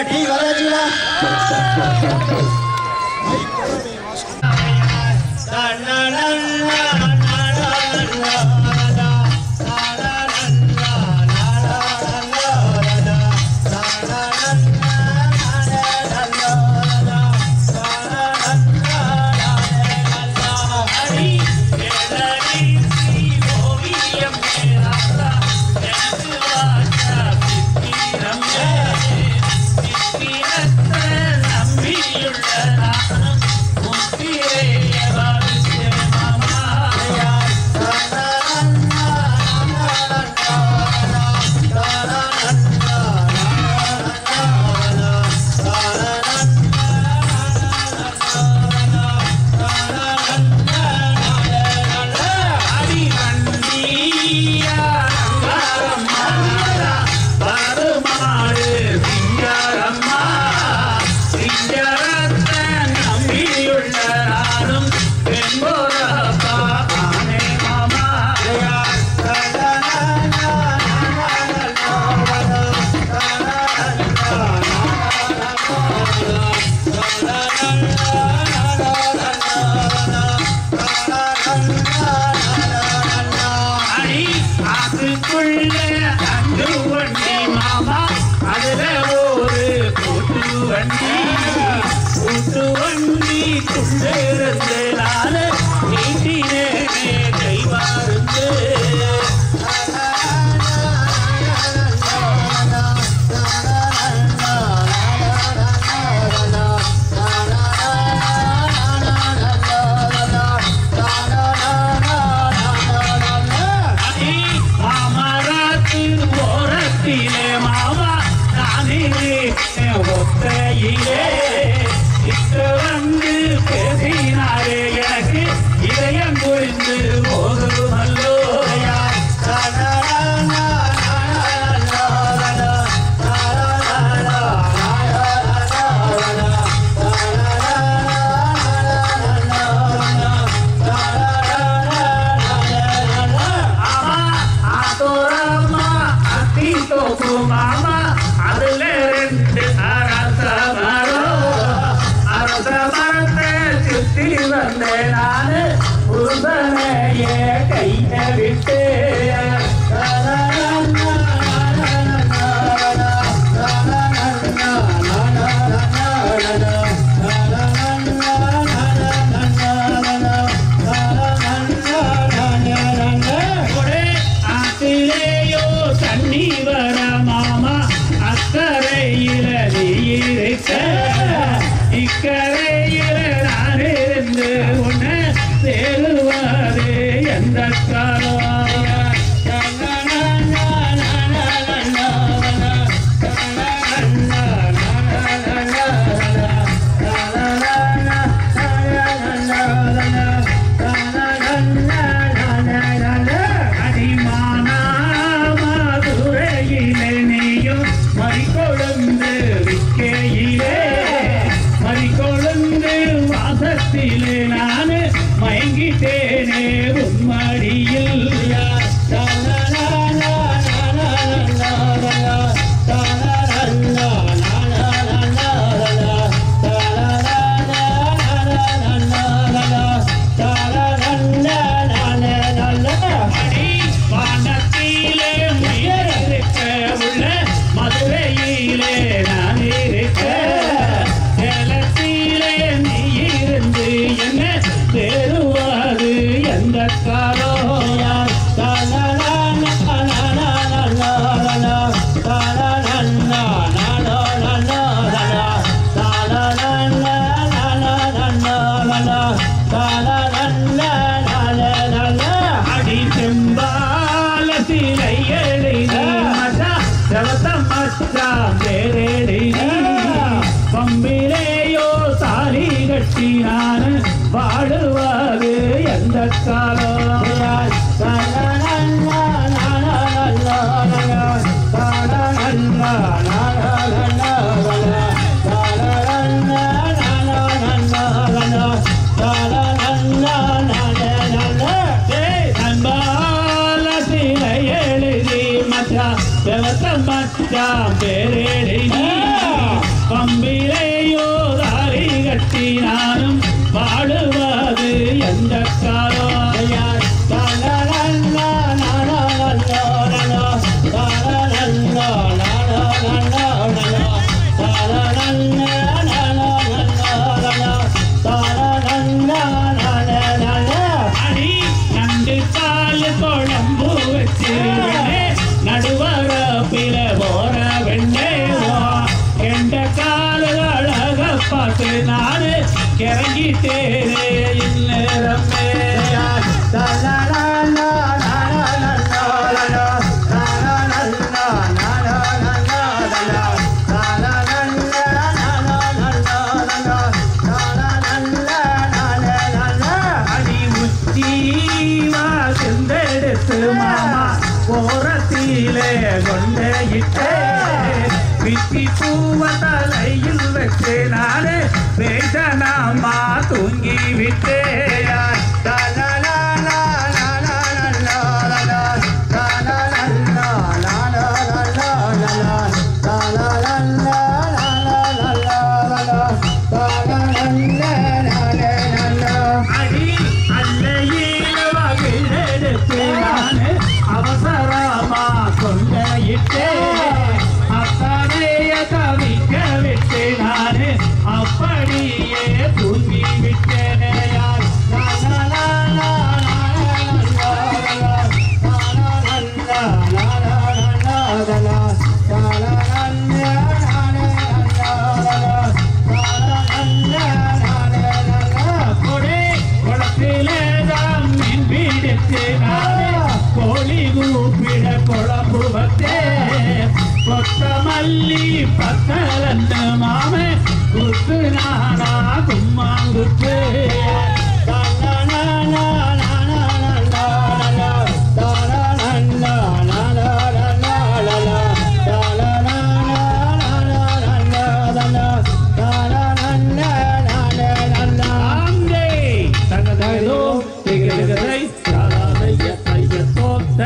Tea வரச்சுடா அதுக்குள்ள அங்கு வண்டி மாமா அதுல ஒரு கூட்டு வண்டி கூட்டு வண்டி துண்டிருந்து நானு நீட்டினே கை மாறுந்து அடி மாமராத்து ஓரத்திலே மாமா நானே ஒத்தையிலே இத்த வந்து பேசினாரே எனக்கு இதயம் புரிந்து போகுமல்லோ ஆமா ஆத்தோரம்மா அத்தி தோப்பு மாமா அதுல ரெண்டு அரச மரம் அரச மரத்தை சுத்தி வந்தேன் நானு புருஷனையே கையில விட்டு ஒரே ஆத்திலேயோ தண்ணி வர மாமா அக்கறையில நீ இருக்க இக்கரையில நான் இருந்து உன்னை சேருவாரு எந்த காலம் அடிமானாமதுரையிலே நீயும் மறிக்கொழுந்து விற்கையிலே மறிக்கொழுந்து வாசத்திலே நானு மயங்கிட்டேனே உன்மடியில் அடி வானத்திலே உயர்ந்திருக்க உள்ள மதுரையிலே நான் இருக்க ஏலத்திலே நீ இருந்து என்ன பெறுவாது எந்த காலம் அடி செம்பால சிலை எழுதி மச்சா செவத்த மச்சா பேரெழுதி பம்பிலேயோ சாரி கட்டி நான் வாழுவாது எந்த காலம் அன்பால சிலை எழுதி மச்சா செவத்த மச்சா பேரெழுதி பம்பிலேயோ தாரி கட்டி நானும் பாடுவது எந்த காலம் அடி நண்டு கால் குழம்பு வச்சு நடுவர பிற போற வெண்ணேவா எந்த கால அழக பார்த்து நானு கிறங்கிட்டேனே இந்நேரமே அடி உச்சீவா செந்தெடுத்து மாமா ஓரத்திலே கொண்டையிட்டே வித்தி பூவ தலையில் வச்சு நானே வேதனாமா தூங்கி விட்டேயா அடி அல்லையில வகிழெடுத்து நானே அவசரமா கொண்டையிட்டே அத்தனைய தவிக்க விட்டு நானே அப்படியே தூங்கி விட்டேனையா கொடை குளத்திலே தான் மீன் பிடித்து நானே கோழி கூப்பிட குழம்பு வத்தே கொத்தமல்லி பத்தலந்த மாமே குத்து நானா கும்மாங்குத்து அங்கே தகதகதோ திகழ்கதை சாராதைய தையத்தோ தை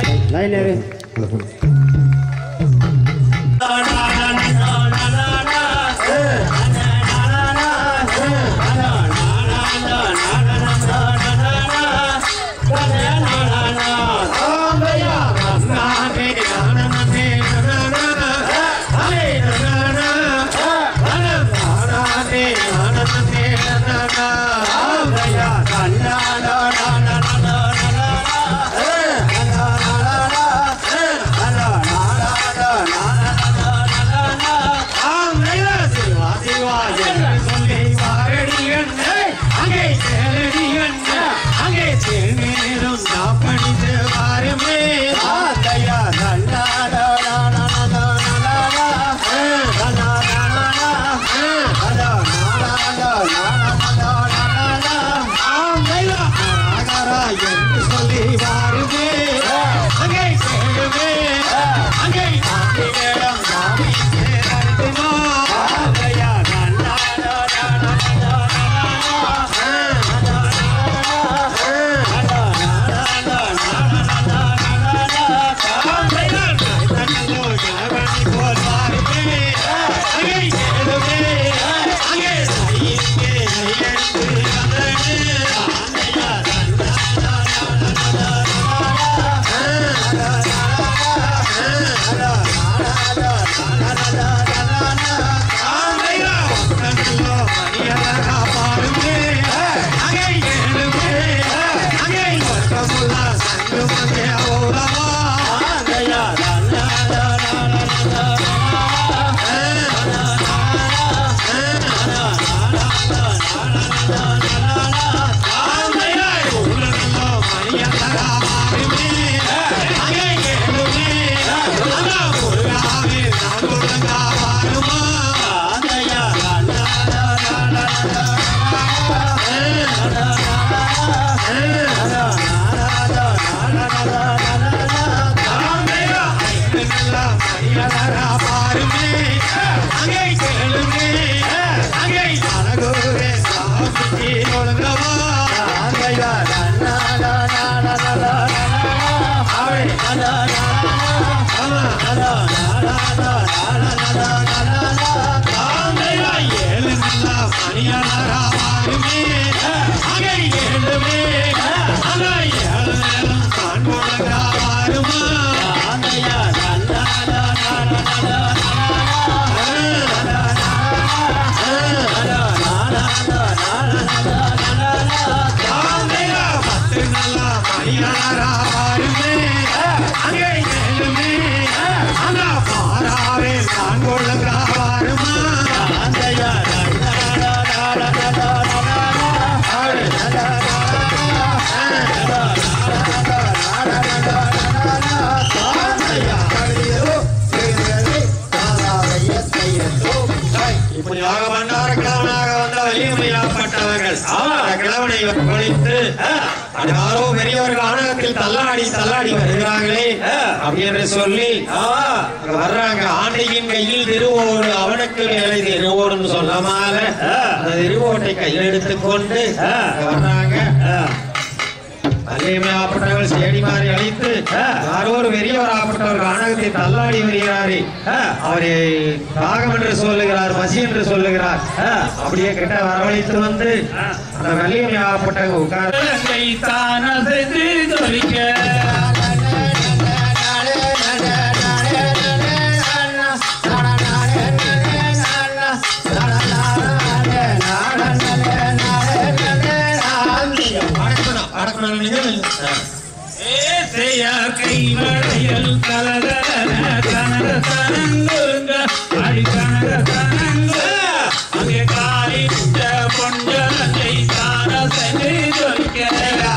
அங்கே மணியாரா வாருமே அங்கே ஏழுமே அங்கே ஏழும் காண்போலகா வாருமா ஆந்தையா பத்து நல்லா மணியாரா வாருமே அங்கே ஏழுமே அங்கே பாராவே காண்போலகா வாருமா இப்படியாக பண்டார கிழவனாக வந்த வலிமையாப்பட்டவர்கள் அந்த கிழவனை ஒழித்து அது யாரோ பெரியவர்கள் ஆணவத்தில் தள்ளாடி தள்ளாடி வருகிறார்களே அப்படி என்று சொல்லி அங்க வர்றாங்க ஆண்டையின் கையில் திருவோடு அவனுக்கு வேலை திருவோடுன்னு சொல்லாமல அந்த திருவோட்டை கையில் எடுத்துக்கொண்டு அங்க வர்றாங்க வலிமையாப்பட்டவர்கள் சேடி மாறி அழித்து யாரோ ஒரு பெரியவர் ஆப்பட்டவர் ஆணவத்தை தள்ளாடி வருகிறாரே அவரை தாகம் என்று சொல்லுகிறார் பசி என்று சொல்லுகிறார் அப்படியே கிட்ட வரவழைத்து வந்து அந்த வலிமையாப்பட்டவங்க உட்கார் இலங்கை தானது ஜொலிக்க ஏசையார் கைவளையல் கலகலன கனக தனங்குங்க அடி கனக தனங்க அங்கே காலிட்ட பொண்டலங்கை தான சென்று ஜொலிக்க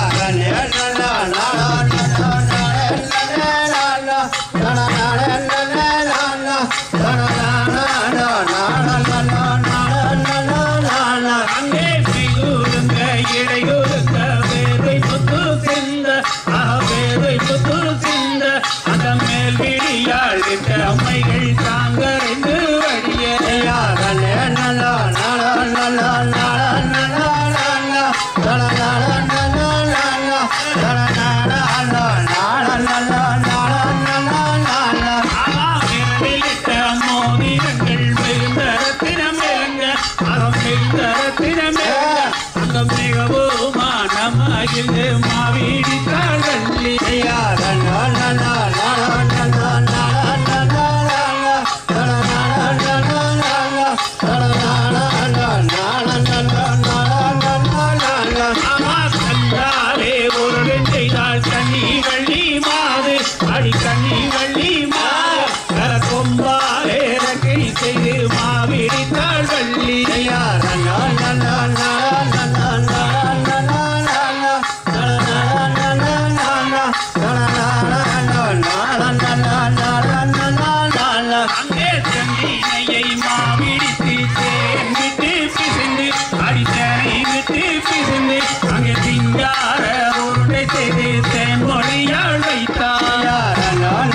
அங்கே பிகுருங்க இடையுருங்க வேதை புத்து சிந்த ஆ வேதை புத்து சிந்த அந்த மேல் விழியாள் விட்ட அம்மைகள் தாங்க ரெண்டு வழியே விரலிட்ட மோதிரங்கள் மிகுந்தரத்தினம் இறங்க அகம் மிகுந்தரத்தினம் இறங்க அங்கம் மிகவும் மானமாகிந்து மாவீடித்தாள் வள்ளி ஆமா கண்டாலே ஒரு செய்தால் கண்ணி வள்ளி மாது அடி கண்ணி வள்ளி மாது கர கொம்பாலே ரக்கை செய்து மாவிடித்தாள் வள்ளி அங்கே சந்தினையை மாவிடித்து தேன் விட்டு பிசைந்து அடித்தனை விட்டு பிசைந்து அங்கே திங்கார உருண்டை செய்து தேன் மொழியாள் வைத்தார்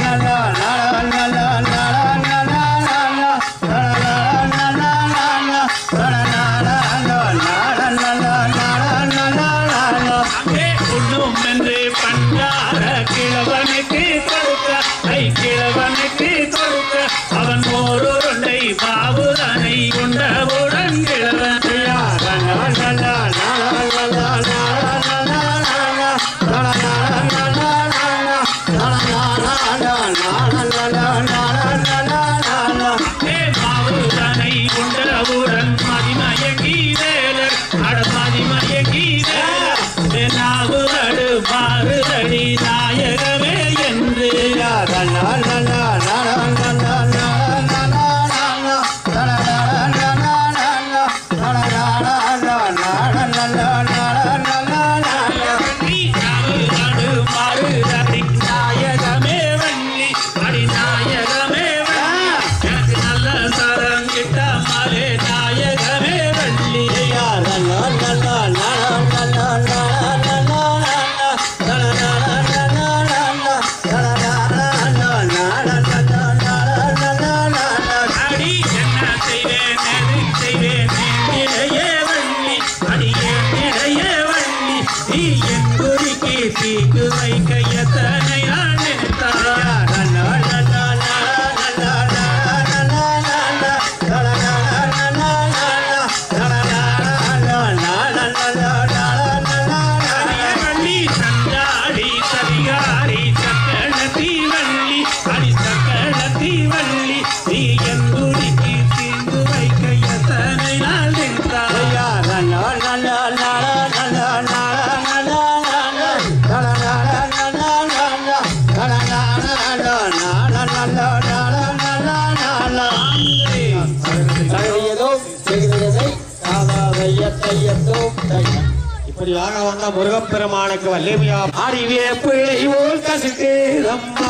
இப்படியாக வந்த முருகப்பெருமானுக்கு வல்லிமையா அறிவே பிள்ளை போல் கசுக்கு அம்மா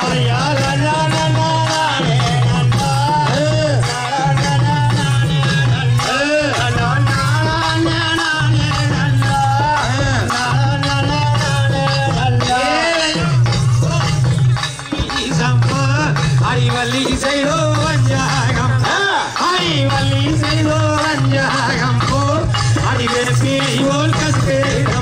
அறிவல்லி செய்தோ வஞ்சாகம் அறிவல்லி செய்தோ வஞ்சாகம் போ அறிவே பிள்ளை போல் கசுக்கு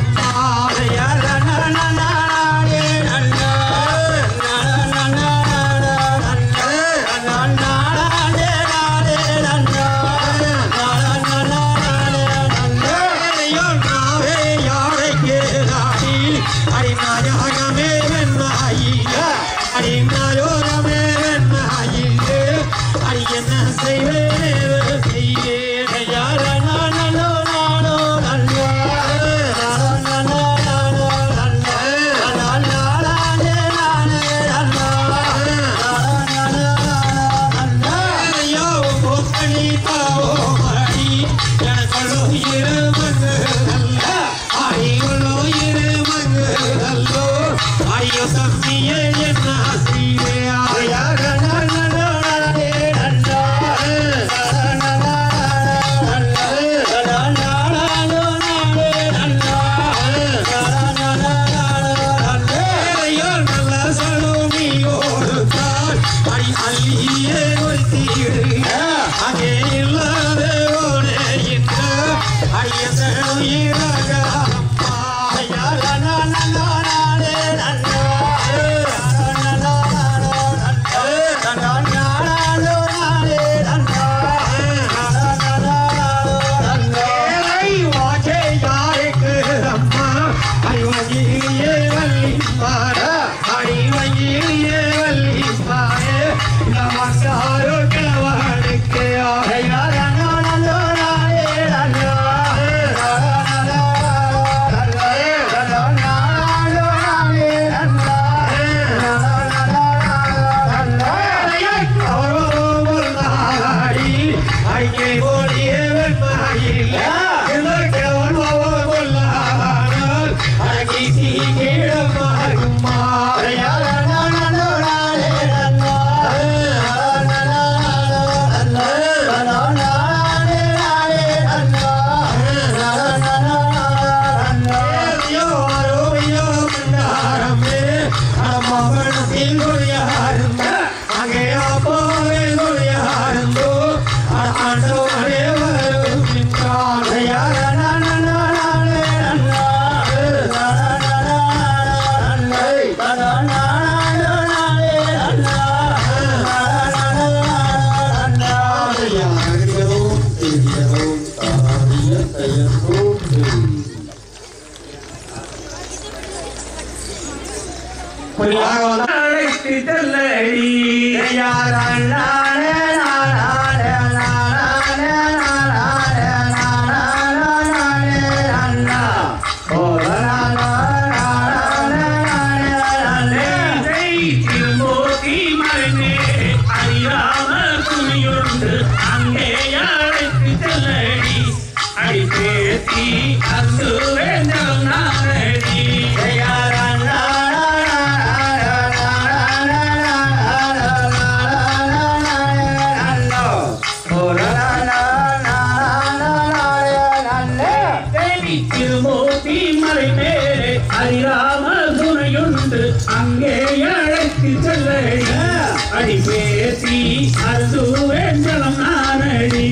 ஐயோ தம்பியே என்ன சீரே அழைத்து செல்லடி திருமூர்த்தி மறைந்தே அறியாமல் துணியுண்டு அங்கே அழைத்து செல்லடி அடி பேசி அங்கு வேண்டாம் நாடடி திருமூர்த்தி மலை மேலே அறியாமல் துணையுண்டு அங்கே அழைத்து செல்லடி அடி பேசி அருது வேண்டலம் நானடி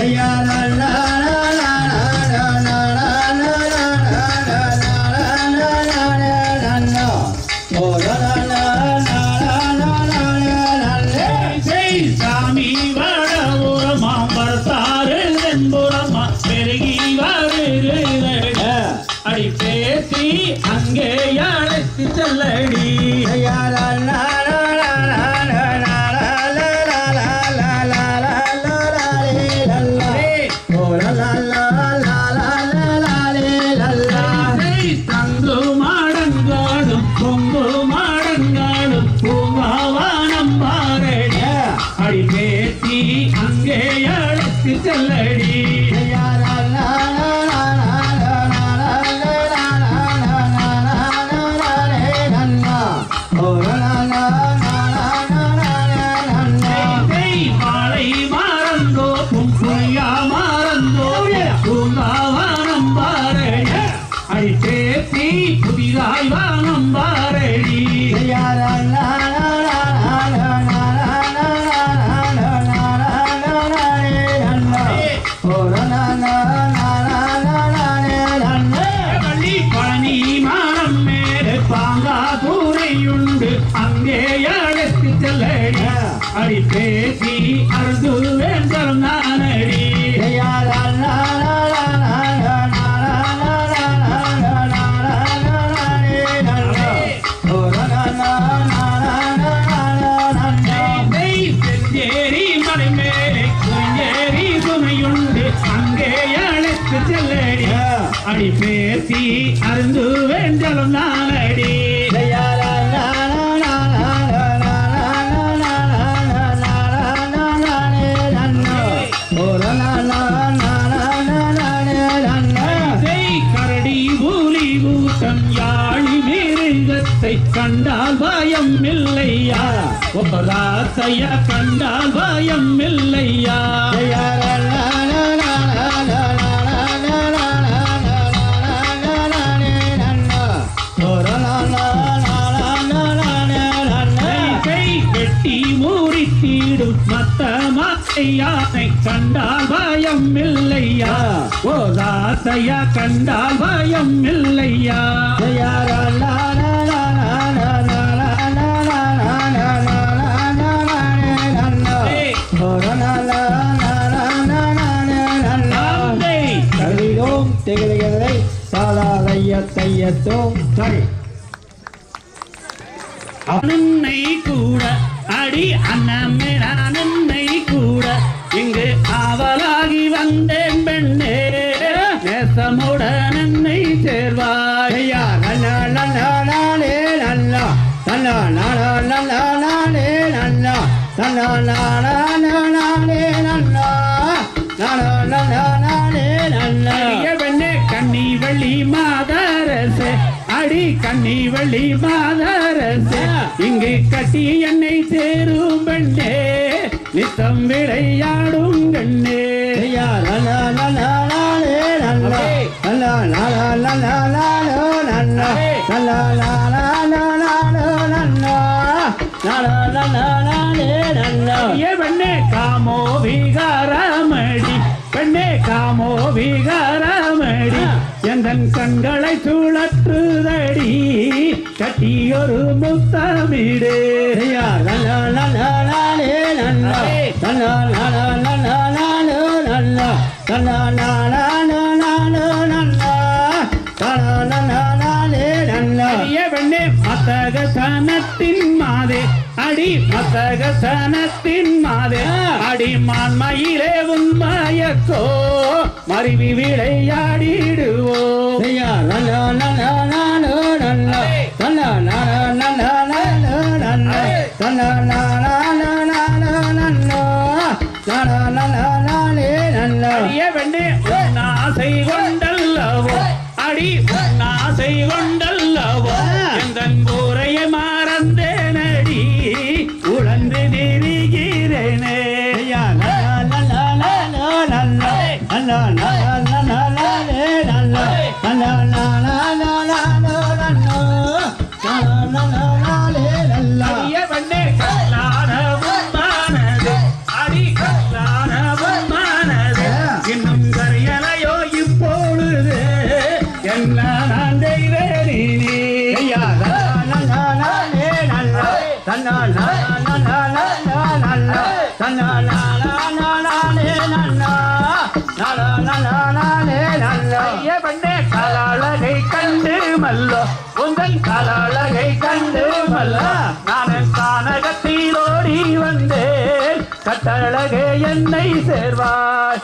ஜெய் சாமி வடபுறமாம் பரத்தாறு தென்புறமா பெருகி வருகிறேன் அடி பேசி அங்கே அழைத்து செல்லடி ஜெய் தங்கு மாடங்காடும் பொங்கு மாடங்க வள்ளி பழனி மானம் மேலே பாங்கா கூரையுண்டு அங்கே அழைத்து செல்லடி அடி பேசி அறுது வேண்டல் நானடி செஞ்சேரி மலை மேலே குறிஞ்சேரி துணையுண்டு அங்கே அழைத்து செல்லடி அடி பேசி அருந்து வேண்டலும் நானடி செய் கரடி பூலி கூட்டம் யாழி மிருகத்தை கண்டால் பயம் இல்லையா ஒப்பராசைய கண்டால் பயம் இல்லையா கை வெட்டி மூறி தீடும் மத்த மாத்தையானை கண்டால் பயம் இல்லையா ஓதாசையா கண்டால் பயம் இல்லையா தந்தை திகழ்கிறதை சாலாலைய தையத்தோம் சரி அண்ணனை கூட அடி அண்ணமே நான் அண்ணனை கூட இங்கு ஆவலாகி வந்தேன் பெண்ணே நேசமுடன் என்னை சேர்வாய் ஐயா நன்னா நன்னா நானே நன்னா நன்னா நானா நன்னா நானே நன்னா நன்னா நானா நானே நன்னா நானா நன்னா நானே நன்னா அடிய பெண்ணே கண்ணி வெள்ளி மாதரசே அடி கண்ணி வெள்ளி மாதரசே இங்கு கட்டி என்னை சேரும் பெண்ணே நித்தம் விளையாடும் கண்ணே ஐயா நன்னா நன்னா நானே நன்னா நன்னா நானா நன்னா நானோ நன்னா நன்னா நானா நானோ நன்னா நானா நன்னா நானே நன்னா அடிய பெண்ணே காமோ விகாரமடி பெண்ணே காமோ விகாரமடி எந்தன் கண்களை சுழற்றுதடி கட்டியொரு முத்தமிடு ஐயா நன்னா நன்னா நானே நன்னா நன்னா நானா நன்னா நானோ நன்னா நன்னா நானா நானோ நன்னா நானா நன்னா நானே நன்னா அடிய பெண்ணே மத்தக சனத்தின் மாதே அடி மத்தக சனத்தின் மாதே அடி மான்மயிலே உண்மயக்கோ மருவி விளையாடிடுவோ ஐயா நன்னா நன்னா நானோ நன்னா நன்னா நானா நன்னா நானோ நன்னா நன்னா நானா நானோ நன்னா நானா நன்னா நானே நன்னா அடிய பெண்ணே உன் ஆசை கொண்டல்லவோ அடி உன் ஆசை கொண்டல்லவோ எந்தன் கூரையை மறந்தேனடி உழந்து திரிகிறேனே ஐயா நன்னா நன்னா நானோ நன்னா நன்னா நானா நன்னா நானே நன்னா நன்னா நானா நானோ நன்னா நானா நன்னா நானே நன்னா அடிய பெண்ணே கல்லானவும் மானது அடி கல்லானவும் மானது இன்னும் கரையலையோ இப்பொழுது என்ன நான் செய்வேனே ஐயா நன்னா நானே நன்னா நன்னா நானா நன்னா நன்னா நன்னா நானா நானே நன்னா நானா நன்னா நானே நன்னா ஐய பெண்ணே கலாளகை கண்டு மல்லோ உங்கள் கலாளகை கண்டு மல்லோ நான் கானகத்தில் ஓடி வந்தேன் கட்டழகே என்னை சேர்வாய்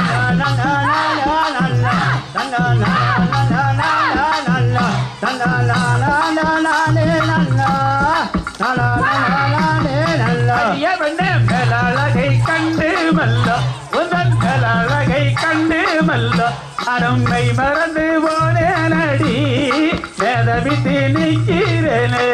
ஐய பெண்ணே மேலழகை கண்டு மல்லோ உந்தன் மேலழகை கண்டு மல்லோ அருமை மறந்து போனேனடி வேதவித்து நிற்கிறேனே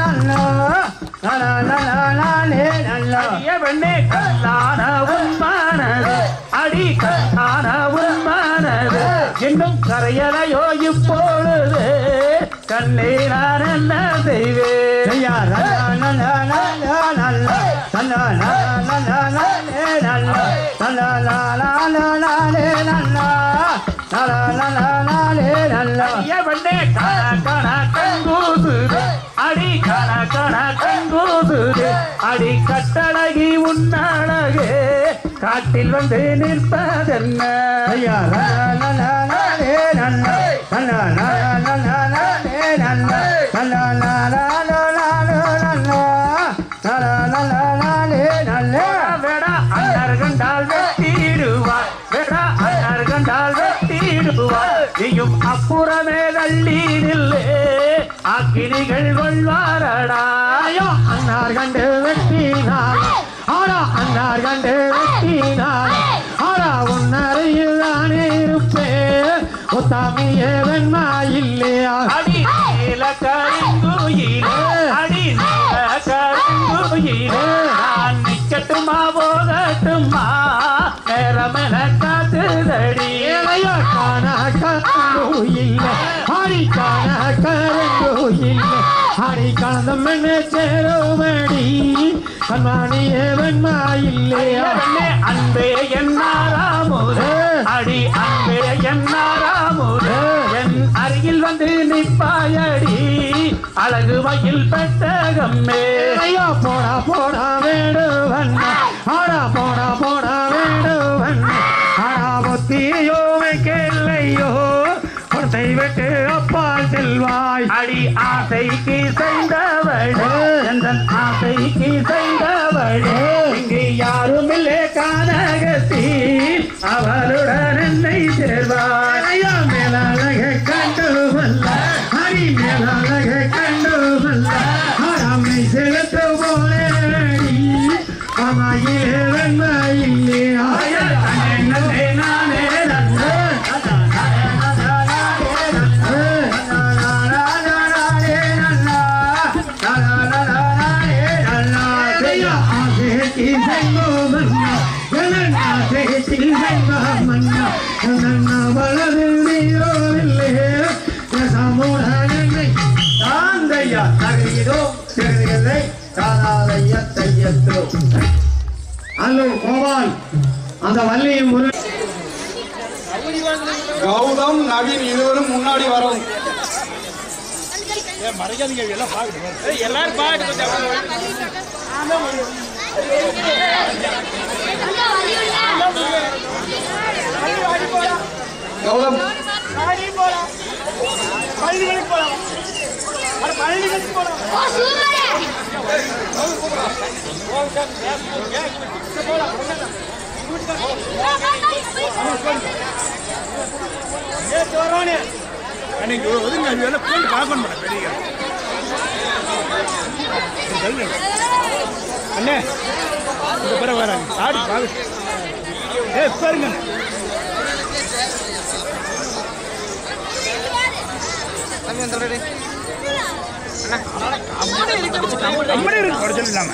ஐய பெண்ணே கல்லான உன்மான உன்மானது அடி கண்ணான உன்மானது இன்னும் கரையலையோ இப்பொழுது கண்ணே நான் என்ன செய்வேன் ஐயா நல்ல நல்ல நல்ல நல்ல நல்ல நல்ல நல்ல நல்ல நல்ல நல்ல நல்ல ஐயவனே கண கண கங்கூசுது அடி கண கண கங்கூசுது அடி கட்டழகி உன்னழகே காட்டில் வந்து நிற்பதென்ன ஐயா நல்ல நல்ல நல்ல நல்ல நல்ல நல்ல நல்ல நல்ல நல்ல வெடா அண்ணர் கண்டால் வெட்டிடுவார் வெடா அண்ணர் கண்டால் வெட்டிடுவார் நீயும் அப்புறமே தள்ளி நில்லே அக்கினிகள் கொள்வாரடா ஐயோ அன்னார் கண்டு வெட்டினார் ஆனா அன்னார் கண்டு வெட்டினார் ஆனா உன்னறையில் தானே இருப்பேன் ஒத்தாமியே வெண்மா இல்லையா அடி நீல கருங்குயிலே அடி நீல கருங்குயிலே நான் நிக்கட்டுமா போகட்டுமா நேரமென காத்துதடி ஏழையோ காண கருங்கோ இல்லை ஹரி காண கருங்கோ இல்லை ஹரி கலந்த மண்ணே சேருமடி கண்மாணியே வெண்மா இல்லையா ஐயவனே அன்பே என்னாராமுதே அடி அன்பே என்னாராமுதே என் அருகில் வந்து நிற்பாயடி அழகு மயில் பெட்டகம்மே ஐயோ போடா போடா வேடுவன் ஆடா போடா போடா வேடுவன் ஆடா புத்தியோ வைக்கலையோ கொடுத்தை விட்டு அப்பால் செல்வாய் அடி ஆசைக்கு செய்தவளே எந்தன் ஆசைக்கு செய்தவளே இங்கு யாரும் இல்லை கானகத்தி அவளுடன் என்னை சேர்வாய் ஐயா மேலழக கண்டு வல்ல ஹரி மேலழக கண்டு வல்ல ஆடாமை செலுத்து போலே அம்மாயே வெண்மை இல்லையா நன்னே நானே நன்னே அல்லோ கோபால் அந்த வள்ளியும் முரு கௌதம் நவீன் இருவரும் முன்னாடி வரவும் கௌதம் அண்ணே இந்த பிற வராங்க ஆடி பாரு ஏ பாருங்க நம்மளே இருக்கு குறைச்சல் இல்லாம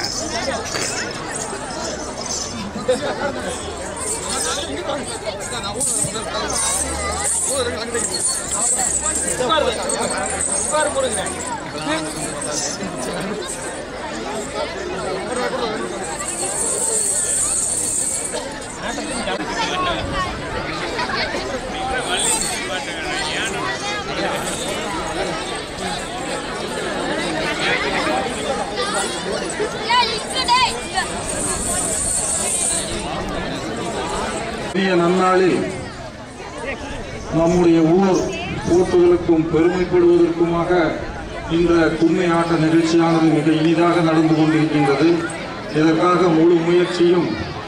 பெரிய நன்னாளில் நம்முடைய ஊர் போட்டுகளுக்கும் பெருமைப்படுவதற்குமாக இந்த கும்மி ஆட்ட நிகழ்ச்சியானது மிக இனிதாக நடந்து கொண்டிருக்கின்றது இதற்காக முழு முயற்சியும்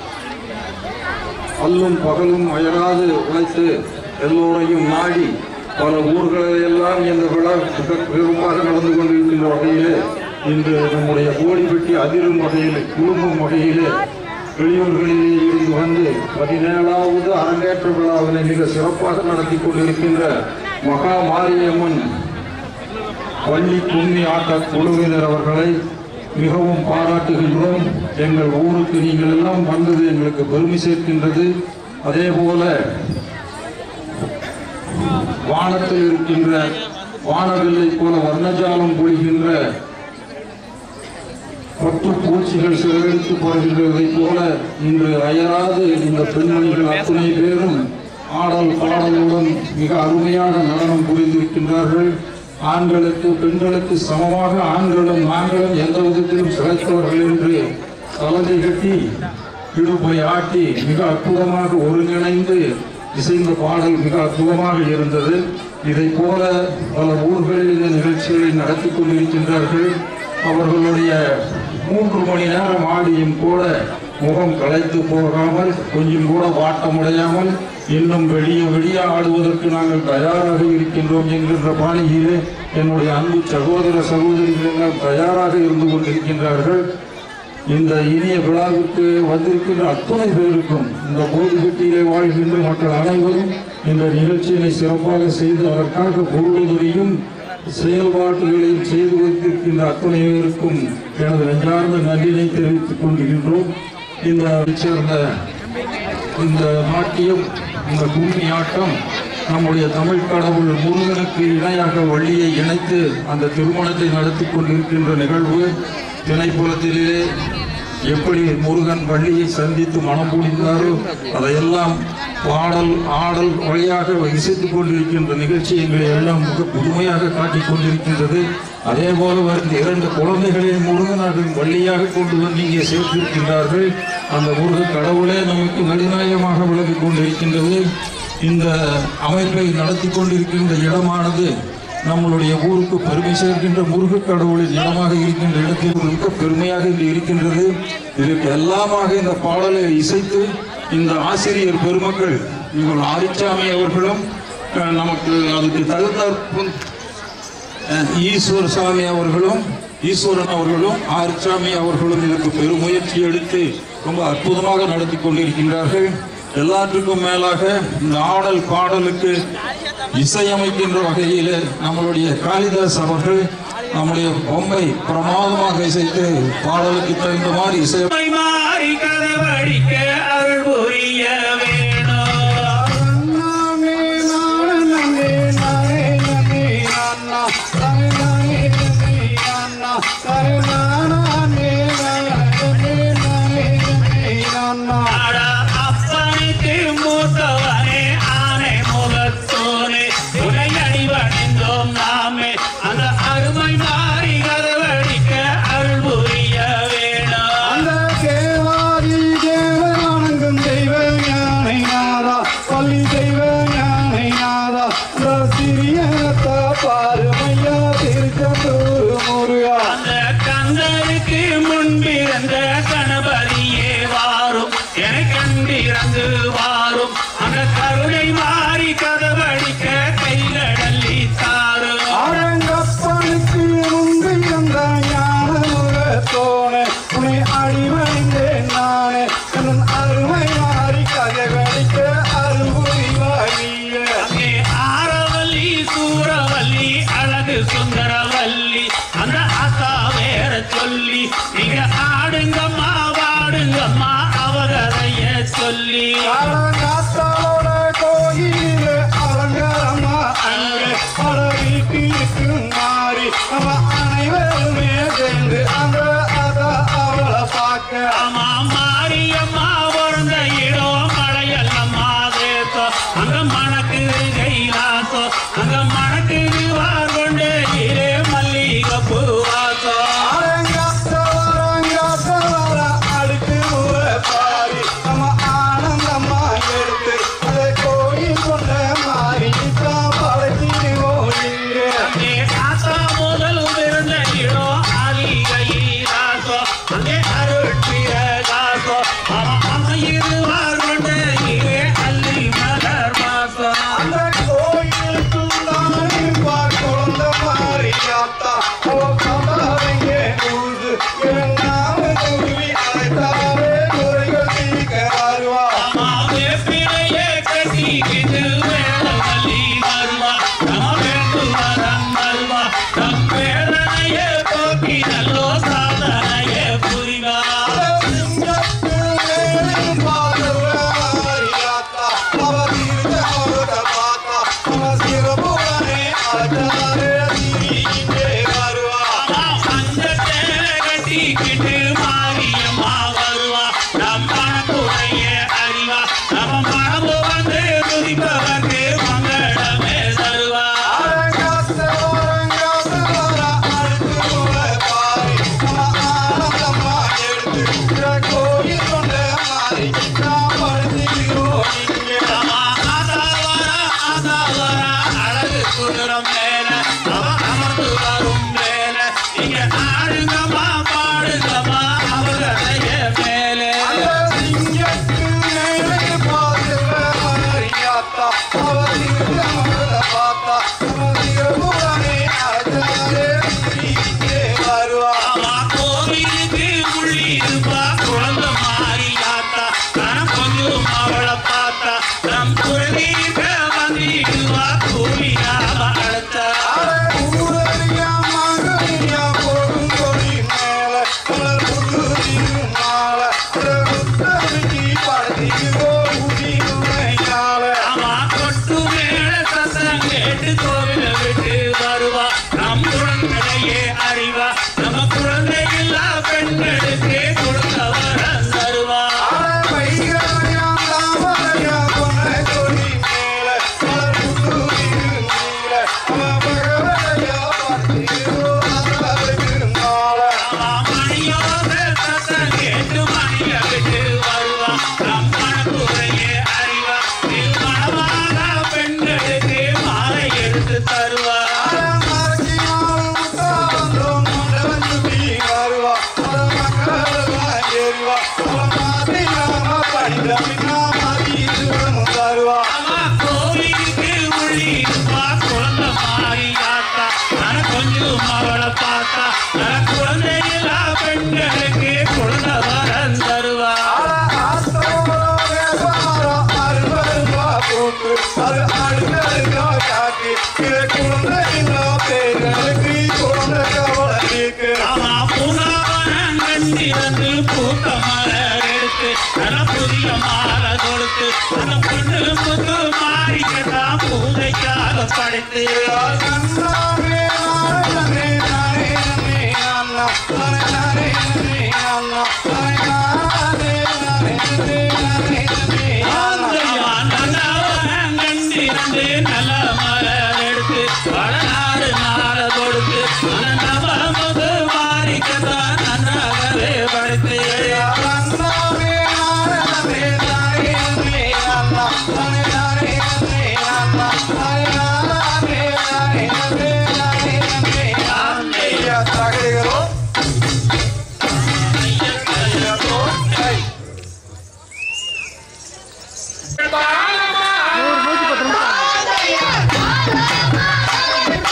அல்லும் பகலும் அயராது உழைத்து எல்லோரையும் நாடி பல ஊர்களிலெல்லாம் இந்த விழா மிக பெருமாக நடந்து கொண்டிருக்கின்ற வகையிலே இன்று நம்முடைய கோடிப்பட்டி அதிரும் வகையில் குழுமம் வகையிலே வெளியூர்களிலே இருந்து வந்து பதினேழாவது அரங்கேற்ற விழாவினை மிக சிறப்பாக நடத்தி கொண்டிருக்கின்ற மகா மாரியம்மன் வள்ளி கும்மி ஆட்ட குழுவினர் அவர்களை மிகவும் பாராட்டுகின்றோம் எங்கள் ஊருக்கு நீங்கள் எல்லாம் வந்தது எங்களுக்கு பெருமை சேர்க்கின்றது அதே போல வானத்தில் இருக்கின்ற வானவில்லை போல வர்ணஜாலம் பொழிகின்ற பட்டு பூச்சிகள் சிறகடித்து போகின்றதைப் போல இன்று அயராது இந்த பெண்மணிகள் அத்தனை பேரும் ஆடல் பாடலுடன் மிக அருமையாக நடனம் புரிந்திருக்கின்றார்கள் ஆண்களுக்கு பெண்களுக்கு சமமாக ஆண்களும் நாங்களும் எந்த விதத்திலும் சிறைத்தவர்கள் என்று தலைமை கட்டி இடுப்பை ஆட்டி மிக அற்புதமாக ஒருங்கிணைந்து இசைந்த பாடல் மிக அற்புதமாக இருந்தது இதைப் போல பல ஊர்களில் இந்த நிகழ்ச்சிகளை நடத்தி கொண்டிருக்கின்றார்கள் அவர்களுடைய மூன்று மணி நேரம் ஆடியும் கூட முகம் களைத்து போகாமல் கொஞ்சம் கூட வாட்டமுடையாமல் இன்னும் வெளியே வெளியே ஆடுவதற்கு நாங்கள் தயாராக இருக்கின்றோம் என்கின்ற பாணியிலே என்னுடைய அன்பு சகோதர சகோதரிகள் எல்லாம் தயாராக இருந்து கொண்டிருக்கின்றார்கள் இந்த இனிய விழாவிற்கு வந்திருக்கின்ற அத்தனை பேருக்கும் இந்த கோடிப்பட்டியிலே வாழ்கின்ற மக்கள் அனைவரும் இந்த நிகழ்ச்சியினை சிறப்பாக செய்து அதற்காக பொருளுதவியும் செயல்பாட்டுகளையும் செய்து வைத்திருக்கின்ற அத்தனை பேருக்கும் எனது நெஞ்சார்ந்த நன்றினை தெரிவித்துக் கொள்கின்றோம் இந்த சேர்ந்த இந்த நாட்டியம் இந்த கும்மி ஆட்டம் நம்முடைய தமிழ் கடவுள் முருகனுக்கு இணையாக வள்ளியை இணைத்து அந்த திருமணத்தை நடத்தி கொண்டிருக்கின்ற நிகழ்வு திணைப்புலத்திலே எப்படி முருகன் வள்ளியை சந்தித்து மனம் புரிந்தாரோ அதையெல்லாம் பாடல் ஆடல் வழியாக இசைத்துக் கொண்டிருக்கின்ற நிகழ்ச்சி எங்களை எல்லாம் மிக புதுமையாக காட்டிக் கொண்டிருக்கின்றது அதே போல வருந்த இரண்டு குழந்தைகளை முருகனாக வள்ளியாக கொண்டு வந்து இங்கே சேர்த்திருக்கின்றார்கள் அந்த முருக கடவுளே நமக்கு நடிநாயகமாக விளங்கிக் கொண்டிருக்கின்றது இந்த அமைப்பை நடத்தி கொண்டிருக்கின்ற இடமானது நம்மளுடைய ஊருக்கு பெருமை சேர்க்கின்ற முருகக் கடவுளின் இடமாக இருக்கின்ற இடத்தில் மிக பெருமையாக இன்று இருக்கின்றது இதற்கு எல்லாமாக இந்த பாடலை இசைத்து இந்த ஆசிரியர் பெருமக்கள் இவர்கள் ஆரிச்சாமி அவர்களும் அஹ், நமக்கு அதுக்கு தகுந்தாற்ப அஹ், ஈஸ்வர சாமி அவர்களும் ஈஸ்வரன் அவர்களும் ஆரிச்சாமி அவர்களும் இதற்கு பெருமுயற்சி எடுத்து ரொம்ப அற்புதமாக நடத்தி கொண்டிருக்கின்றார்கள் எல்லாற்றுக்கும் மேலாக இந்த ஆடல் பாடலுக்கு இசையமைக்கின்ற வகையில் நம்மளுடைய காளிதாஸ் அவர்கள் நம்முடைய பொம்மை பிரமாதமாக இசைத்து பாடலுக்கு தகுந்த மாதிரி இசை உம்மை மாறி கதவடிக்க அருள் புரிய வேணும் ஆடா அப்பனுக்கு மூத்தவனே ஆனை முகத்தோனே உனை அடிவணிந்தோம் நாமே அந்த அருமை மாறி கதவடிக்க அருள் புரிய வேணும் அந்த தேவாதி தேவனானங்கும் தெய்வ ஞானை நாதா பள்ளி தெய்வ ஞானை நாதா இந்த சிறியனத்த பாருமையா திருச்செந்தூர் முருகா அந்த கந்தருக்கு முன்பிருந்த கணபதியே வாரும் என கண்டிறந்து வாரும் அந்த கருணை மாறி கதவடிக்க கைகளி தாரும் அரங்கப்பனுக்கு முன்பு வந்த ஞான முகத்தோனே உன்னை அடிவணிந்தேன் நானே என் அருமை மாறி கதைகளிக்க அருள்புரிவாயே அங்கே ஆரவல்லி சூரவல்லி அழகு சுந்தரவல்லி அந்த அக்கா வேற சொல்லி நீங்க ஆடுங்கம்மா வாடுங்கம்மா அவகதைய சொல்லி காத்தாவோட கோயில அலங்காரமா அங்கே பல வீட்டிற்கு மாறி நம்ம அனைவருமே சேர்ந்து அந்த அத அவளை பார்க்க அம்மா மாரியம்மா பிறந்த இடம் மலையல்லம்மா தேசம் அங்க மணக்கு கைலாசம் அங்க மணக்கு வார் கொண்டு இரு மல்லிகை பூவாசம் அரங்காத்தவர அடுத்து முறை பாரி நம்ம ஆனந்தமா எடுத்து அதை கோயில் கொண்ட மாறி படைத்திடுவோம் இங்கே அங்கே ஆசா முதல் பிறந்த இடம் ஆதிகையிலாசம் அங்கே அருள் பிரகாசம் அவன் அமையிருவார் கொண்ட இரு அள்ளி மலர் மாசம் குதிரம் மேல அவ அமர்ந்து வரும் மேல நீங்க ஆடுங்கம்மா பாடுங்கம்மா அவருடைய மேலே ஆமா கோவிலுக்கு உள்ளிருப்பா குழந்தை மாறியாத்தா கணம் கொஞ்சம் அவளை பார்த்தா நம் குழந்தைக வந்திடுவா கூலியாவ அழுத்தா ஆமா கொட்டு மேல சத்தம் கேட்டு கோவில விட்டு வருவா நம் குழந்தையே அறிவா நம்ம குழந்தை இல்லா பெண்களுக்கு கொடுத்தவர தருவா ஆமா மணியோட சத்தம் கேட்டு மணிய விட்டு வருவா நம் மனக்குறையே அறிவா திருமணமாக பெண்களுக்கு மாலை எடுத்து தருவா ஆமா கோவிலுக்கு உள்ளிருப்பா குழந்தை மாறியாத்தா நன கொஞ்சம் அவளை பார்த்தா நன குழந்தை இல்லா பெண்களுக்கு குழந்தை வரம் தருவா ஆமா பூங்காவனம் கண்டிருந்து பூத்த மலர் எடுத்து நல புதிய மாலை கொடுத்து அந்த பொண்ணு முத்து மாறிக்கதான் பூதைக்காக படைத்து கண்டிருந்து நல்ல மலர் எடுத்து வடநாடு நாள கொடுத்து அந்த நவமுது மாறிக்கதான் நன்றாகவே படைத்து நூறு நூத்தி பத்து ரூபாய்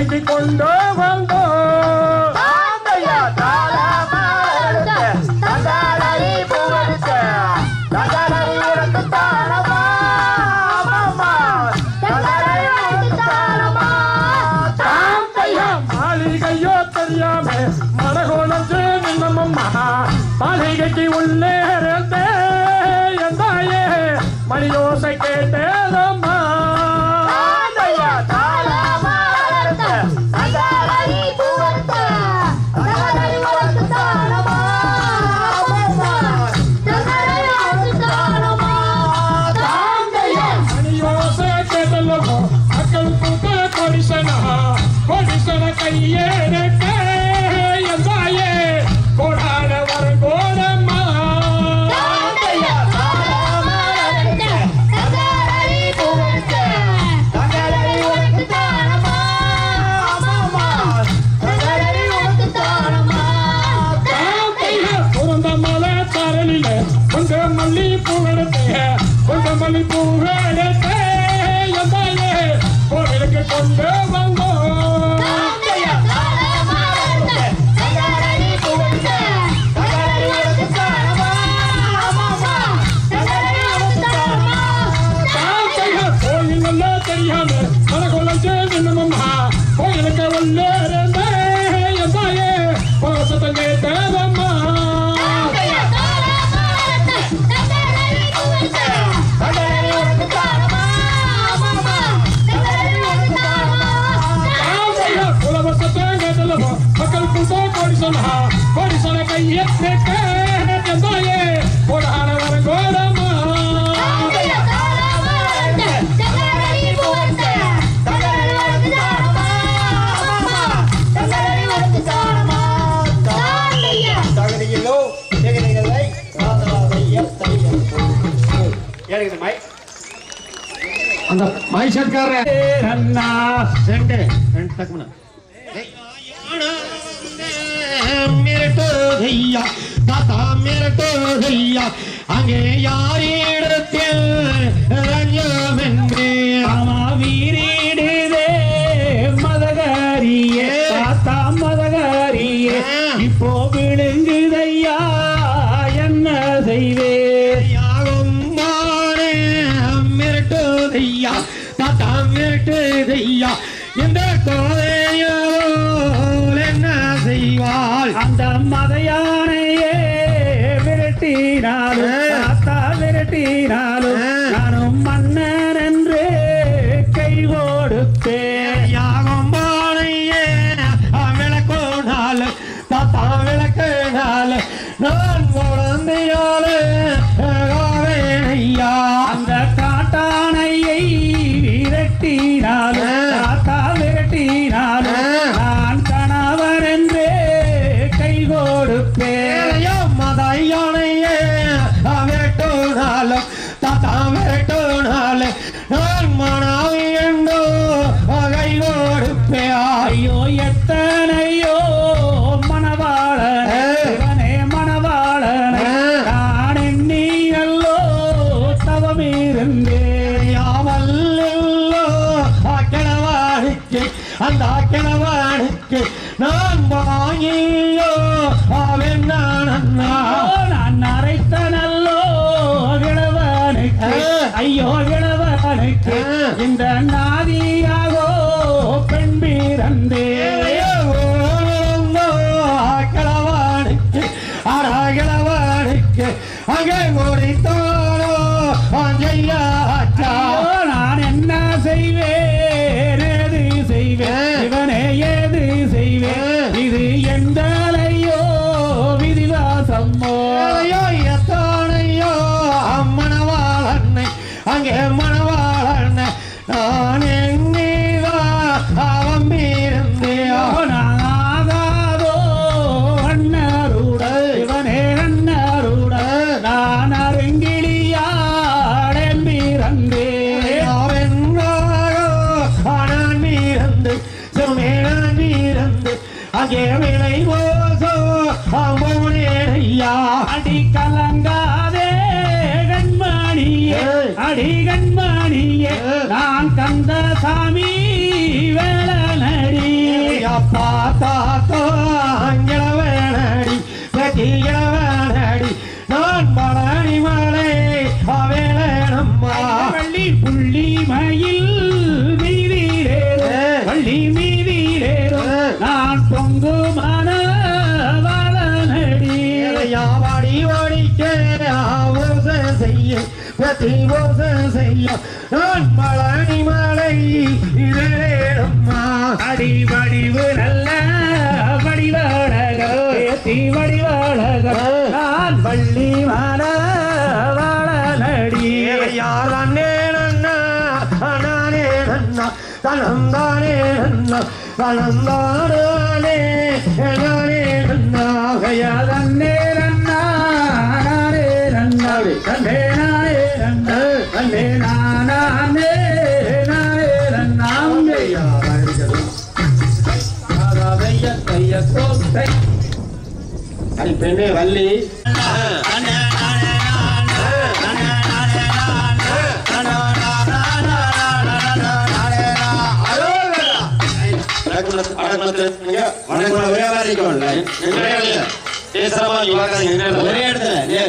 வேண்டிக் கொண்டு வந்தோம் மாளிகையோ தெரியாம மனகோலஞ்சு நின்னம்மா மாளிகைக்கு உள்ளே இருந்தே என் தாயே மணியோசை கேட்டேதம்மா மணியோசை கேட்டல்லவோ மக்கள் கூட்ட கொடிசனா கொடிசன கையேறக்க என் தாயே கோடான வர கோடம்மா பிறந்த மலை தரலில கொஞ்ச மல்லி பூவெடுத்த கொஞ்ச மல்லி பூவெடுத்த என் தாயே கோவிலுக்கு கொண்டு வந்தோம் கோயில் நல்லா தெரியாம மனக்குழஞ்சு நின்னமம்மா கோயிலுக்கு உள்ளே இருந்த என் தாயே பாசத்தை கேட்டதம்மா குலவசத்தை கேட்டல்லவோ மக்கள் கூட்ட கோடி சொன்னா கோடி சொன்ன கையை கேட்க என் தாயே கோடான வர கோடம்மா தகுதியிலோ திகதிகளை ராதாவை எத்தையும் எனக்கு மை அந்த மைசட்கார அண்ணா ரெண்டு ரெண்டு தக்குமனா மிரட்டோதையா தாத்தா மிரட்டோதையா அங்கே யாரிடத்தில் ரஞ்சம் என்று ஆமா வீரீடுதே மதகாரியே தாத்தா மதகாரியே இப்போ விழுங்குதையா என்ன செய்வே யாகும் மானே மிரட்டோதையா தாத்தா மிரட்டோதையா இந்த கோதையோ என்ன செய்வாள் அந்த மத யானையே விரட்டினாலும் தாத்தா விரட்டினாலும் நானும் மன்னன் என்று கை கொடுப்பேன் யாகம் பானையே விளக்கோனால தாத்தா விளக்கனால நான் குழந்தையால ஐயா அந்த காட்டானையை விரட்டினாலும் தாத்தா விரட்டினாலும் நான் கணவர் என்று கை கொடுப்பேன் மதையானையே விரட்டோனால தாத்தா விரட்டோனால நான் மனாவி என்றோ கை கொடுப்பேன் ஐயோ எத்தனையோ மணவாளன் இவனே மணவாளன் நான் எண்ணி அல்லோ தவமிருந்தேன் யாவல்லோ கிழவானுக்கு அந்த கிழவானுக்கு நான் வாங்கியோ அவன் நான் அண்ணா நான் அரைத்தனல்லோ கிழவனுக்கு ஐயோ கிழவனுக்கு இந்த நாதியாகோ பெண் பிறந்தே கிழவானுக்கு அடா கிழவானுக்கு அங்கே முடித்தோனோ அஞ்சையாச்சா ஐயோ, நான் என்ன செய்வேன் ஏது செய்வேன் இவனே ஏது செய்வேன் இது எந்தலையோ விதிவாசம்மோ ஐயோ எத்தானையோ அம்மனவாளன்னை அங்கே மணவாளன்னை நான் எங்கேவா அவன் மீறந்தேயோ நாகாதோ அண்ணருட இவனே அண்ணருட நான் அருங்கிலியாடன் பிறந்தேன் அவென்றாரோ நான் மீறந்து சுமேனான் மீறந்து அங்கே விளை போசோ அவனேடையா அடி கலங்காதே கண்மணியே அடி கண்மணியே நான் கந்தசாமி வேளனடி பார்த்தாத்தோ அங்கிழவனடி வெட்டியிழவனடி நான் பழனி மலை அவேலனம்மா வள்ளி புள்ளி மயில் மீதிரேரோ வள்ளி மீதிரேரோ நான் பொங்கு மன வாழனடி யாவாடி ஓடிக்க ஓசை செய்ய வெற்றி ஓசை செய்ய நான் பழனி மலை இதேடம்மா அடி வடிவு நல்ல வடிவாளகோ ஏத்தி வடிவாளகோ நான் வள்ளி மன வாழனடி யார் அண்ணே நன்னா அண்ணானே நன்னா தனம் தானே நன்னா தனம் தானே நானே நன்னா தன்னே நன்னா நானே நன்னா தன்னே நானே நன்னா தன்னே நானே நானே நன்னாங்கே கைய கைய கோட்டை அது பெண்ணே வள்ளி ஒரே இடத்துல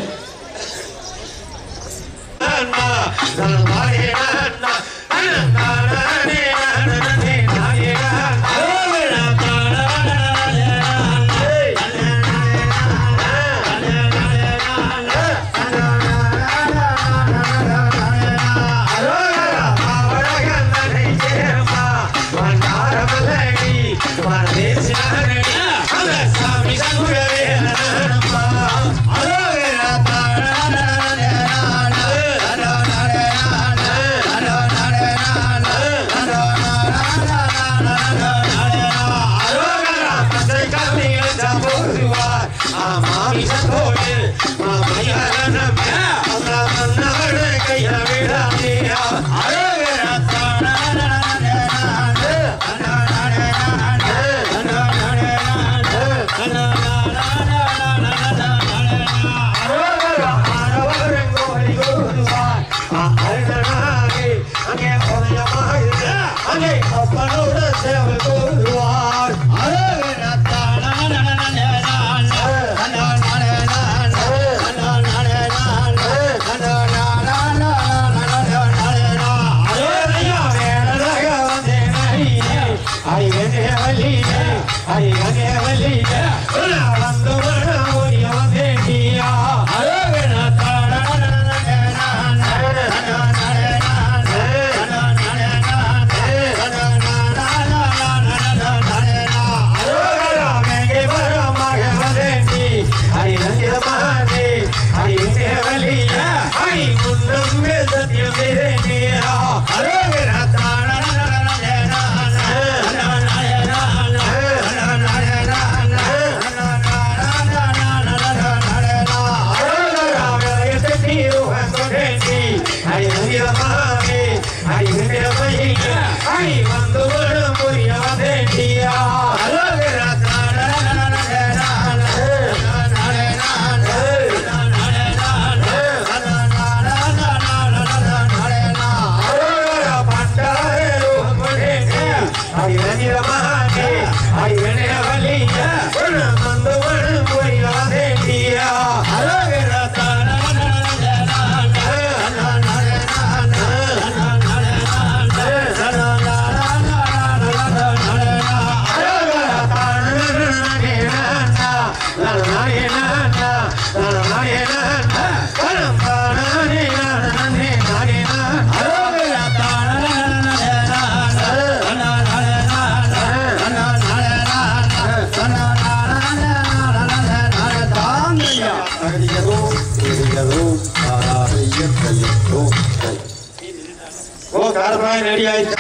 ஓ காரமாய் ரெடி ஆயிடுச்சு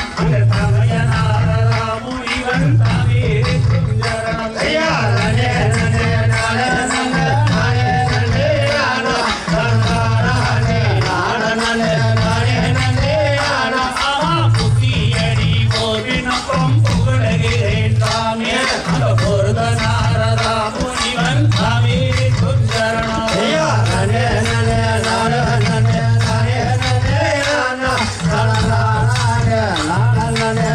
முனிவன் தமிழ் குஞ்சரம் ஐயா புத்தியடி கோவினப்பம் புகழகிறேன் சாமி அந்த பொருத நாரதா முனிவன் தமிழ் குஞ்சரணம் ஐயா நனே நனே நானே நனே நானே நனே நானா நானா நானே நானா நானே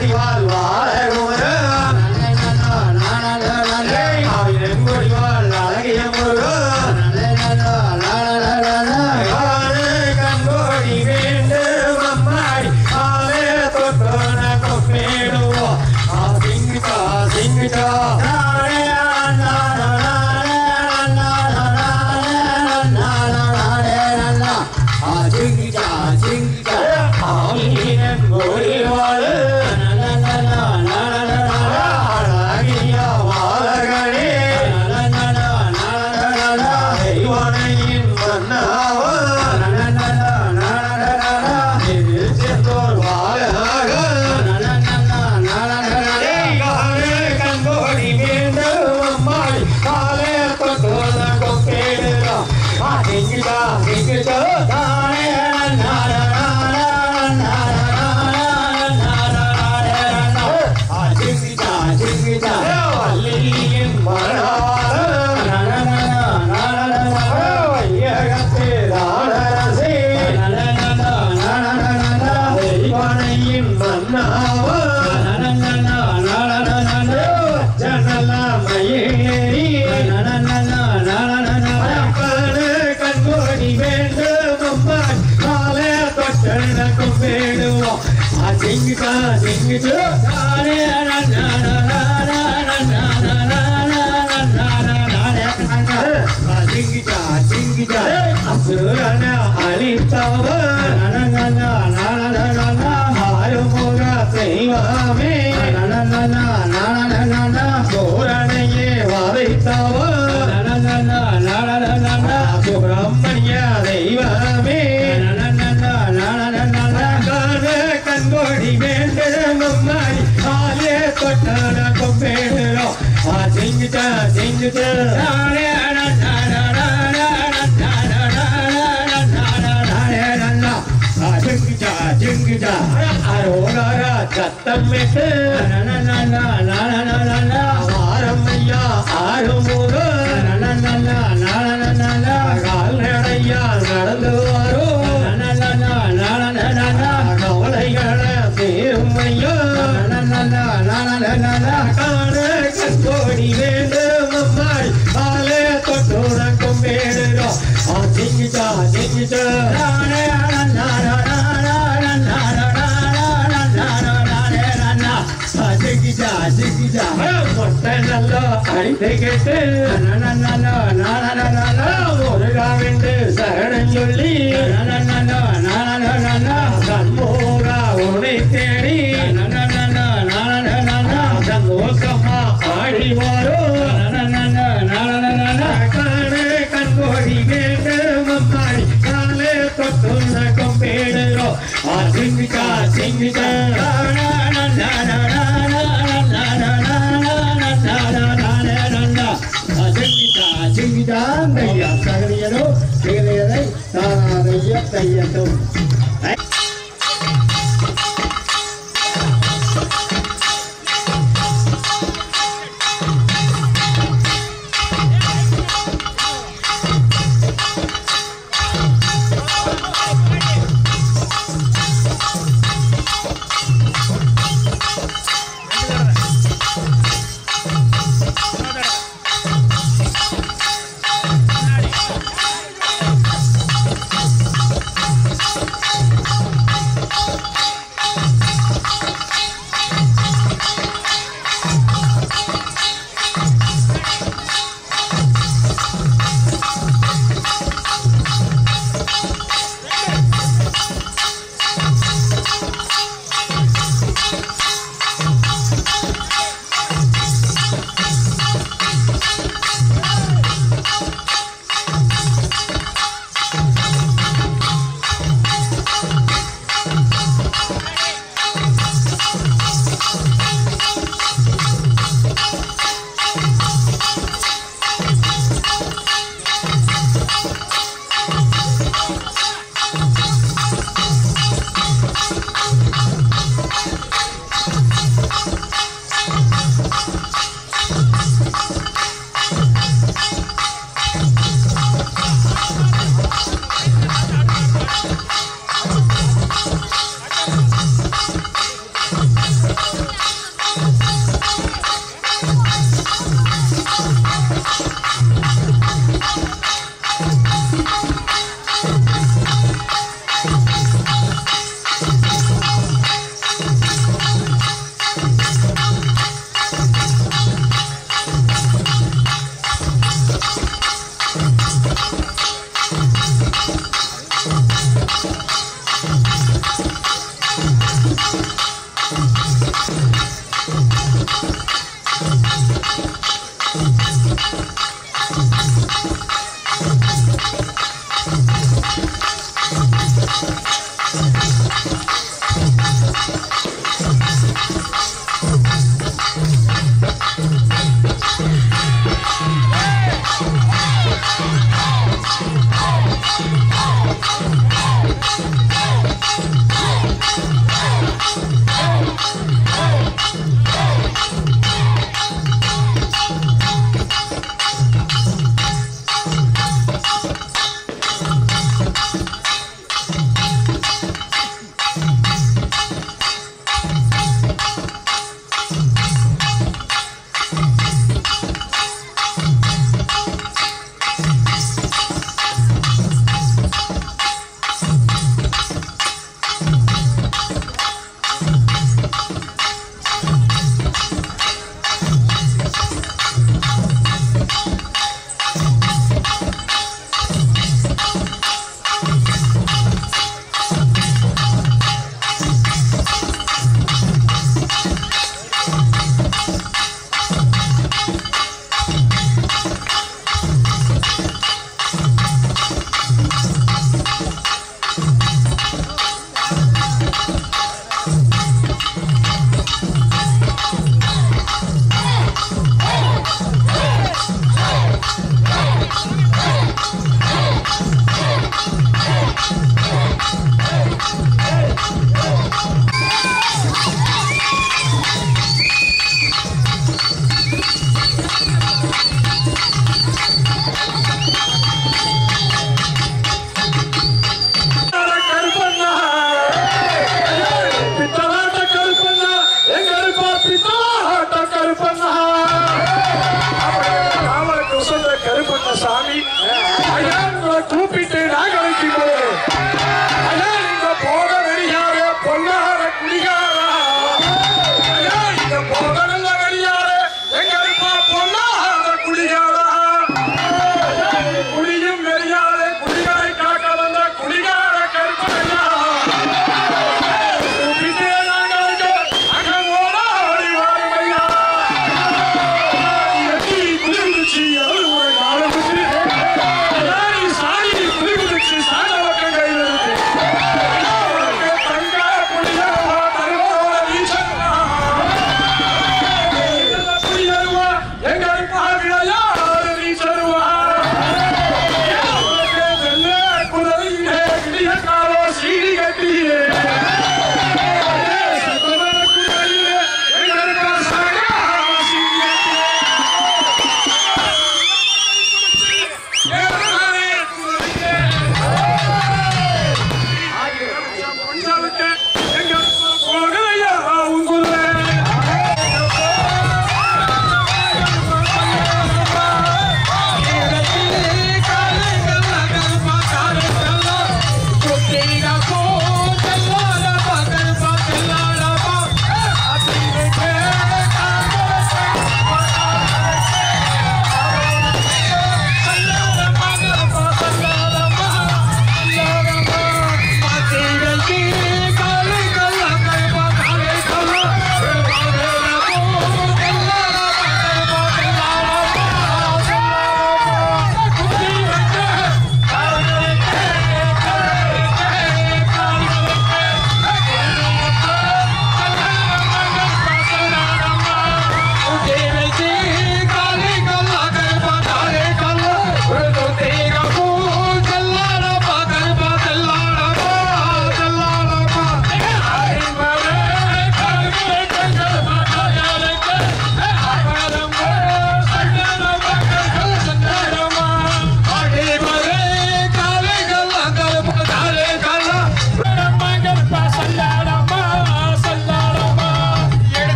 அறிவால் வாழகுமரன் ஆயிரம் கொடிவாள் அழகிய முருகன் கண்கோடி வேண்டும் அம்மாடி ஆலே தொட்டோன கொப்பேடுவோம் ஆ சிங்கிட்டா சிங்கிட்டா ஆமீனன் கோடிவாழு அழகிய வாழகனே தெய்வனையின் மன்னாவன் இதில் சேர்ந்தோர் வாழக கண்கோடி வேண்டும் அம்மாள் காலே தொட்டோன கொப்பேடுறோம் ஆ சிங்கிட்டா சிங்கிட்டா தானே வள்ளியின் மனவாளையின் மன்னாவன் ஜனலாமையேறி கண்கோடி வேண்டும் அம்மாள் காலே தொட்டன கொம்பேடுவோம் சிங்கிட்டா சிங்கிட்டு சிங்கிட்டா சிங்கிட்டா அசுரன அழித்தவன் ஆறுமுக தெய்வமே பூரணையே வதைத்தவன் சுப்பிரமணிய தெய்வமே கண்கோடி வேண்டும் அம்மாடி ஆலே தொட்டான கொம்பேடுறோ சிங்கிட்டா சிங்கிட்டா சத்தமிட்டு ஆரம்மையா ஆறுமுக கால்நடையா நடந்து வரும் கவலைகளை தீருமையா காண கண்கோடி வேண்டும் அம்மாள் காலே தொட்டோட கொம்பேடுறோம் சிங்கிட்டா சிங்கிட்டா மொட்டை நல்லா அடித்து கேட்டு முருகாவிண்டு சரணம் சொல்லி சண்முகா உனை தேடி சந்தோஷமா ஆடி வரும் காணே கண்கோடி வேண்டும் அம்மாடி காலே தொட்டுள்ள கொம்பேடுறோ சிங்கிட்டா சிங்கிட்டா சகதியனோ சிகதையதை தானாதைய தையட்டும் ஆ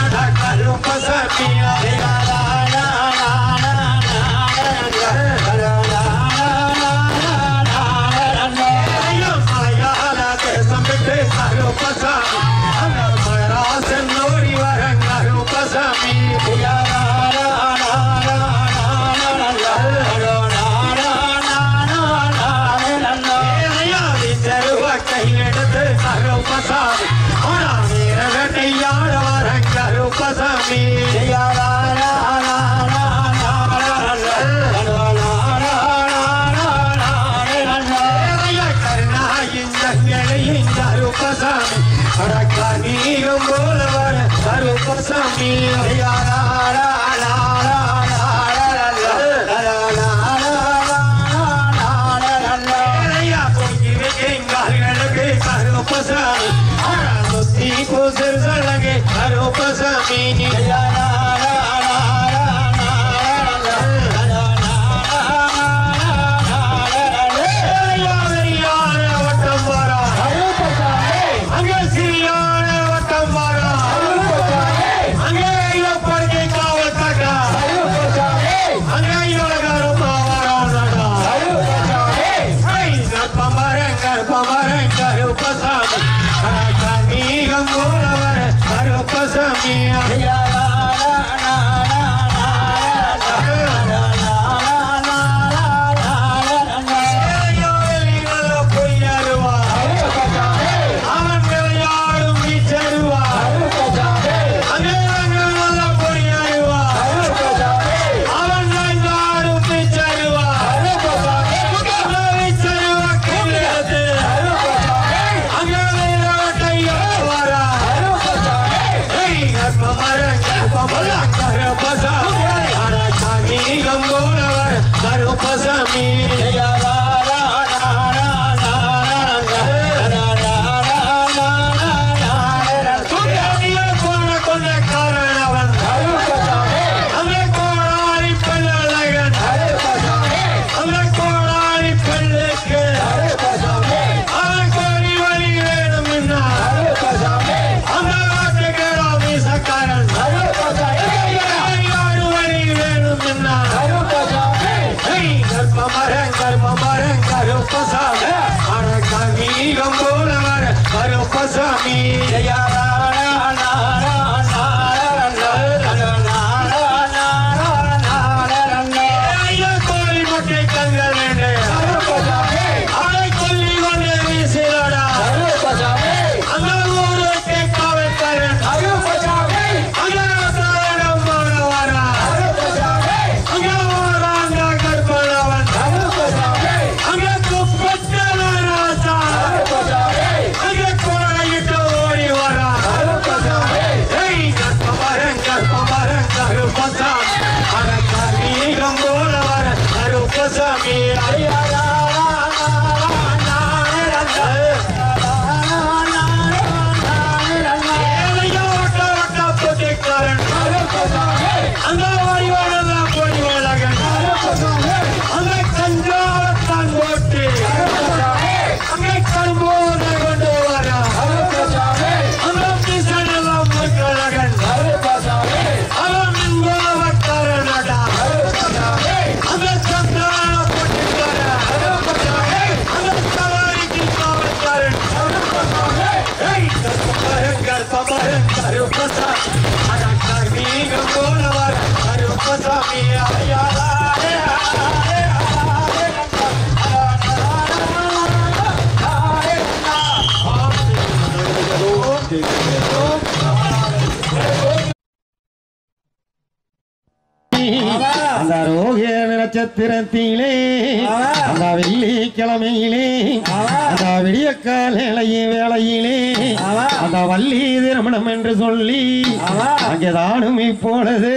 அந்த ரோகிய நட்சத்திரத்திலே அந்த வெள்ளிக்கிழமையிலே அந்த விடியக்காலையும் வேளையிலே அந்த வள்ளி திருமணம் என்று சொல்லி அங்கே தானும் இப்பொழுது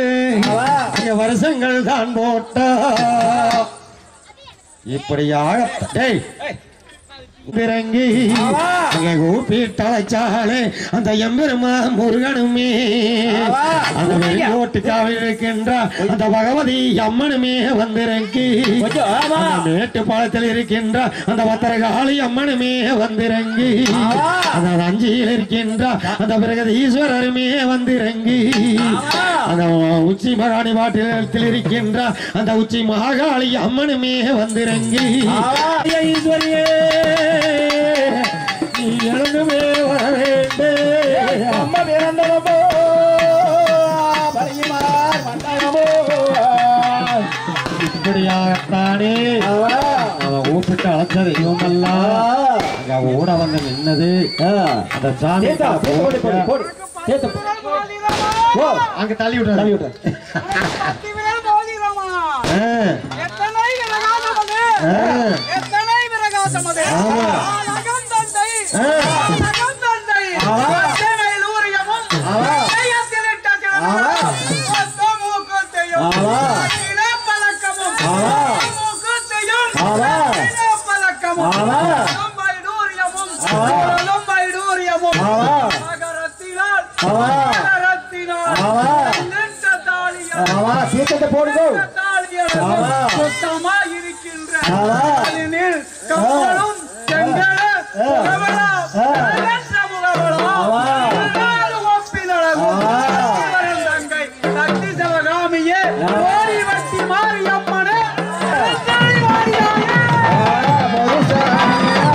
அங்கே வருஷங்கள் தான் போட்டா இப்படியாக டேய் பிறங்கி அங்க கூப்பிட்டழைச்சாலே அந்த எம்பெருமா முருகனுமே அந்த வெளிக்கோட்டுக்காவில் இருக்கின்ற அந்த பகவதி அம்மனுமே வந்திறங்கி அந்த மேட்டு பாலத்தில் இருக்கின்ற அந்த பத்திரகாளி அம்மனுமே வந்திறங்கி அந்த அஞ்சியில் இருக்கின்ற அந்த பிரகதி ஈஸ்வரருமே வந்திறங்கி அந்த உச்சி மகாணி பாட்டில் இருக்கின்ற அந்த உச்சி மகாகாளி அம்மனுமே வந்திறங்கி ஈஸ்வரியே நீ எழுந்துமே வர வேண்டும் அம்மா பிறந்தனமோ பரியுமார் மண்டலமோ இப்படியாகத்தானே அவன் கூப்பிட்டு அழைச்ச தெய்வம் எல்லாம் அங்க ஓட வந்து நின்னது அந்த சாமி அங்க தள்ளி விட்டு தள்ளி விட்டு எத்தனை விரகாசமது எத்தனை விரகாசமது ஆமா. நகந்தந்தை ஆ. நகந்தந்தை ஆமா. அத்தனையில் ஊறியமும் செய்யத்திலிட்ட கிழமையும் ஒத்த மூக்குத்தையும் ஆமா. இன பழக்கமும் ஆமா. மூக்குத்தையும் ஆமா. இன பழக்கமும் ஆமா. லொம்பைடூரியமும் ஆமா. லொம்பைடூரியமும் ஆமா. மகரத்தினால் ஆமா. மகரத்தினால் ஆமா. நின்ற தாலியம் தீர்த்தத்தை போடுங்க நின்ற